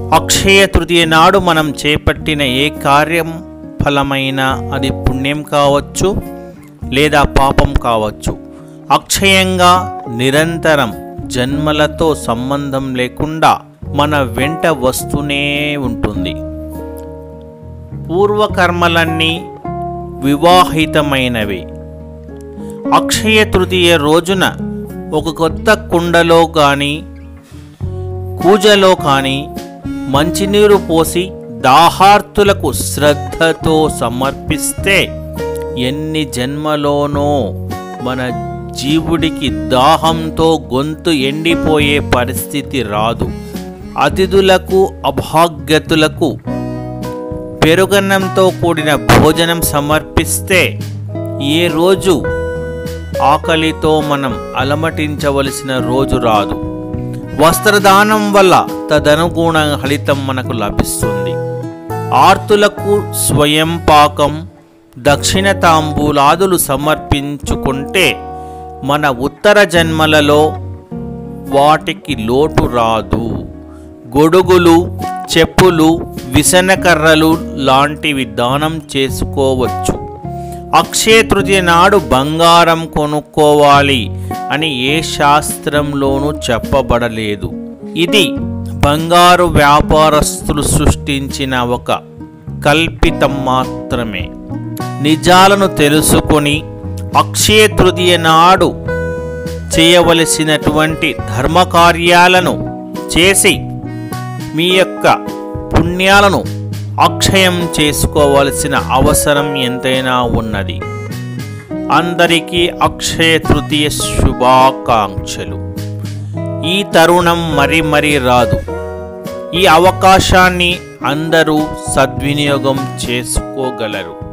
అక్షయ తృతీయ నాడు మనం చేపట్టిన ఏ కార్యం ఫలమైనా అది పుణ్యం కావచ్చు లేదా పాపం కావచ్చు అక్షయంగా నిరంతరం జన్మలతో సంబంధం లేకుండా మన వెంట వస్తూనే ఉంటుంది పూర్వకర్మలన్నీ వివాహితమైనవి అక్షయ తృతీయ రోజున ఒక కొత్త కుండలో కానీ కూజలో కానీ మంచినీరు పోసి దాహార్తులకు శ్రద్ధతో సమర్పిస్తే ఎన్ని జన్మలోనో మన జీవుడికి దాహంతో గొంతు ఎండిపోయే పరిస్థితి రాదు అతిథులకు అభాగ్యతులకు పెరుగన్నంతో కూడిన భోజనం సమర్పిస్తే ఏ రోజు ఆకలితో మనం అలమటించవలసిన రోజు రాదు వస్త్రదానం వల్ల తదనుగుణ ఫలితం మనకు లభిస్తుంది ఆర్తులకు స్వయం పాకం దక్షిణ తాంబూలాదులు సమర్పించుకుంటే మన ఉత్తర జన్మలలో వాటికి లోటు రాదు గొడుగులు చెప్పులు విసనకర్రలు లాంటివి దానం చేసుకోవచ్చు అక్షయ తృతీయ నాడు బంగారం కొనుక్కోవాలి అని ఏ శాస్త్రంలోనూ చెప్పబడలేదు ఇది బంగారు వ్యాపారస్తులు సృష్టించిన ఒక కల్పితం మాత్రమే నిజాలను తెలుసుకొని అక్షయ తృతీయ నాడు చేయవలసినటువంటి ధర్మకార్యాలను చేసి మీ యొక్క పుణ్యాలను అక్షయం చేసుకోవలసిన అవసరం ఎంతైనా ఉన్నది అందరికీ అక్షయ తృతీయ శుభాకాంక్షలు ఈ తరుణం మరి మరి రాదు ఈ అవకాశాన్ని అందరూ సద్వినియోగం చేసుకోగలరు